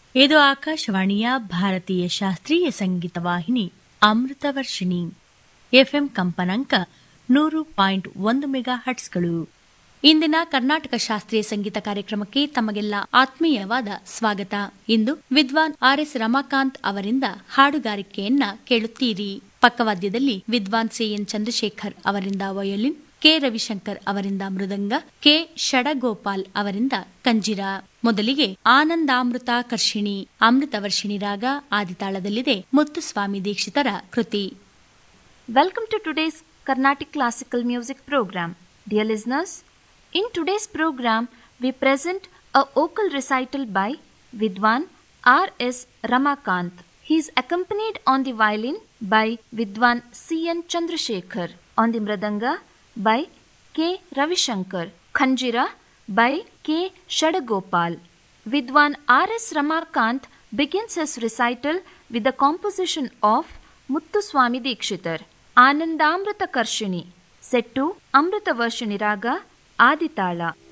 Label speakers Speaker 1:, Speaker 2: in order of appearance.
Speaker 1: ಇದು ಆಕಾಶವಾಣಿಯ ಭಾರತೀಯ ಶಾಸ್ತ್ರೀಯ ಸಂಗೀತ ವಾಹಿನಿ ಅಮೃತವರ್ಷಿಣಿ ಎಫ್ಎಂ ಕಂಪನಾಂಕ ನೂರು ಪಾಯಿಂಟ್ ಒಂದು ಮೆಗಾ ಹಟ್ಸ್ಗಳು ಇಂದಿನ ಕರ್ನಾಟಕ ಶಾಸ್ತ್ರೀಯ ಸಂಗೀತ ಕಾರ್ಯಕ್ರಮಕ್ಕೆ ತಮಗೆಲ್ಲ ಆತ್ಮೀಯವಾದ ಸ್ವಾಗತ ಇಂದು ವಿದ್ವಾನ್ ಆರ್ ಎಸ್ ರಮಾಕಾಂತ್ ಅವರಿಂದ ಹಾಡುಗಾರಿಕೆಯನ್ನ ಕೇಳುತ್ತೀರಿ ಪಕ್ಕವಾದ್ಯದಲ್ಲಿ ವಿದ್ವಾನ್ ಸಿಎನ್ ಚಂದ್ರಶೇಖರ್ ಅವರಿಂದ ವಯೋಲಿನ್ ಕೆ ರವಿಶಂಕರ್ ಅವರಿಂದ ಮೃದಂಗ ಕೆ ಷಡಗೋಪಾಲ್ ಅವರಿಂದ ಕಂಜಿರ ಮೊದಲಿಗೆ ಆನಂದಾಮೃತ ಕರ್ಷಿಣಿ ಅಮೃತವರ್ಷಿಣಿ ರಾಗ ಆದಿತಾಳದಲ್ಲಿದೆ ಮುತ್ತುಸ್ವಾಮಿ ದೀಕ್ಷಿತರ ಕೃತಿ
Speaker 2: Welcome to today's Carnatic Classical Music program. Dear listeners, in today's program we present a vocal recital by Vidwan R. S. Ramakant. He is accompanied on the violin by Vidwan C. N. Chandrasekhar, on the mridanga by K. Ravishankar, Khanjira by K. Shadagopal. Vidwan R. S. Ramakant begins his recital with the composition of Muttuswami Dikshitar, Anandamrita Karshini, set to Amrita Varshini Raga, Aditala.